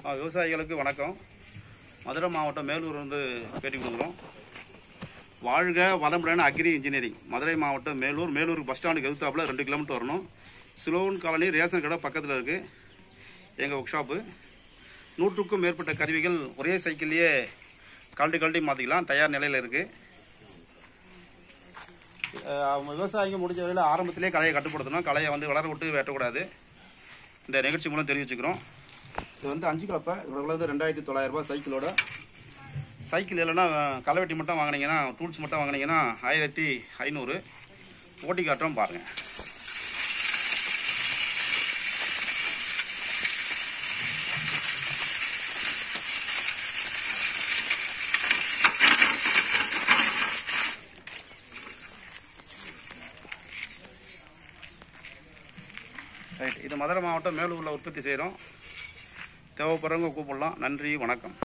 ஆ, விவசாயிகளுக்கு வணக்கம் மதுரை மாவட்டம் மேலூர் வந்து பேட்டி கொடுக்குறோம் வாழ்க வளமுடன் அக்ரி இன்ஜினியரிங் மதுரை மாவட்டம் மேலூர் மேலூர் பஸ் ஸ்டாண்டுக்கு எதிர்த்தாப்புல ரெண்டு கிலோமீட்டர் வரணும் சிலோன் காலனி ரேஷன் கடை பக்கத்தில் இருக்குது எங்கள் ஒர்க் ஷாப்பு நூற்றுக்கும் மேற்பட்ட கருவிகள் ஒரே சைக்கிள்லேயே கழட்டி கழட்டி மாற்றிக்கலாம் தயார் நிலையில் இருக்குது விவசாயிங்க முடிஞ்ச வரையில் ஆரம்பத்திலே களையை கட்டுப்படுத்தணும் களையை வந்து வளர விட்டு வெட்டக்கூடாது இந்த நிகழ்ச்சி மூலம் தெரிவிச்சுக்கிறோம் இது வந்து அஞ்சு கலப்பை இதோட விலை ரெண்டாயிரத்தி தொள்ளாயிரம் ரூபாய் சைக்கிளோட சைக்கிள் இல்லைன்னா களைவெட்டி மட்டும் வாங்கினீங்கன்னா டூல்ஸ் மட்டும் வாங்கினீங்கன்னா ஆயிரத்தி ஐநூறு ஓட்டி காட்டுறோம் பாருங்கள் ரைட் இது மதுரை மாவட்டம் மேலூரில் உற்பத்தி செய்கிறோம் தேவைப்படுறவங்க கூப்பிடலாம் நன்றி வணக்கம்